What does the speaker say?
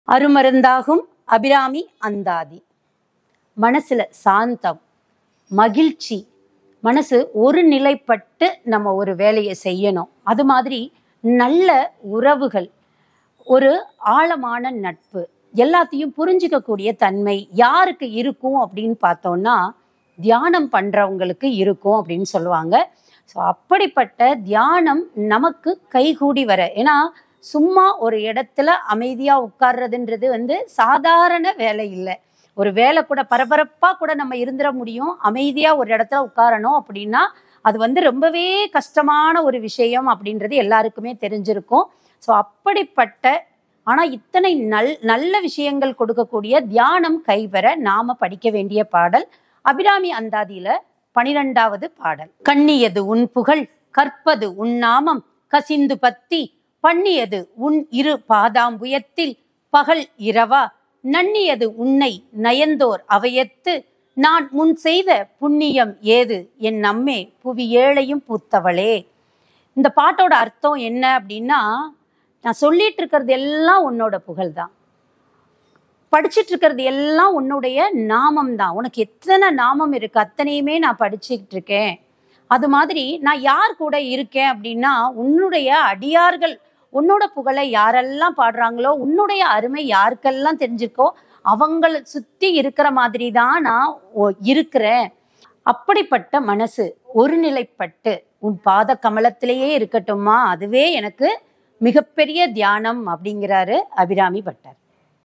அருமருந்தாகும் அபிராமி அந்தாதி மனசுல சாந்தம் மகிழ்ச்சி மனசு ஒரு நிலைப்பட்டு நம்ம ஒரு வேலையை செய்யணும் அது மாதிரி நல்ல உறவுகள் ஒரு ஆழமான நட்பு எல்லாத்தையும் புரிஞ்சுக்கக்கூடிய தன்மை யாருக்கு இருக்கும் அப்படின்னு பார்த்தோம்னா தியானம் பண்றவங்களுக்கு இருக்கும் அப்படின்னு சொல்லுவாங்க ஸோ அப்படிப்பட்ட தியானம் நமக்கு கைகூடி வர ஏன்னா சும்மா ஒரு இடத்துல அமைதியா உட்கார்றதுன்றது வந்து சாதாரண வேலை இல்லை ஒரு வேலை கூட பரபரப்பா கூட நம்ம இருந்துட முடியும் அமைதியா ஒரு இடத்துல உட்காரணும் அப்படின்னா அது வந்து ரொம்பவே கஷ்டமான ஒரு விஷயம் அப்படின்றது எல்லாருக்குமே தெரிஞ்சிருக்கும் ஸோ அப்படிப்பட்ட ஆனா இத்தனை நல் நல்ல விஷயங்கள் கொடுக்கக்கூடிய தியானம் கைவர நாம படிக்க வேண்டிய பாடல் அபிராமி அந்தாதியில பனிரெண்டாவது பாடல் கண்ணியது உன் புகழ் கற்பது உன் நாமம் கசிந்து பத்தி பண்ணியது உன் இரு பாதாம்புயத்தில் பகல் இரவா நன்னியது உன்னை நயந்தோர் அவையத்து நான் முன் செய்த புண்ணியம் ஏது என் நம்மே புவி ஏழையும் பூத்தவளே இந்த பாட்டோட அர்த்தம் என்ன அப்படின்னா நான் சொல்லிட்டு இருக்கிறது எல்லாம் உன்னோட புகழ் தான் படிச்சிட்டு இருக்கிறது எல்லாம் உன்னுடைய நாமம் தான் உனக்கு எத்தனை நாமம் இருக்கு அத்தனையுமே நான் படிச்சுக்கிட்டு இருக்கேன் அது மாதிரி நான் யார் கூட இருக்கேன் அப்படின்னா உன்னுடைய அடியார்கள் உன்னோட புகழை யாரெல்லாம் பாடுறாங்களோ உன்னுடைய அருமை யாருக்கெல்லாம் தெரிஞ்சிருக்கோ அவங்கள சுத்தி இருக்கிற மாதிரி தான் நான் ஒ- இருக்கிறேன் அப்படிப்பட்ட மனசு ஒருநிலைப்பட்டு உன் பாத கமலத்திலேயே இருக்கட்டுமா அதுவே எனக்கு மிகப்பெரிய தியானம் அப்படிங்கிறாரு அபிராமி பட்டர்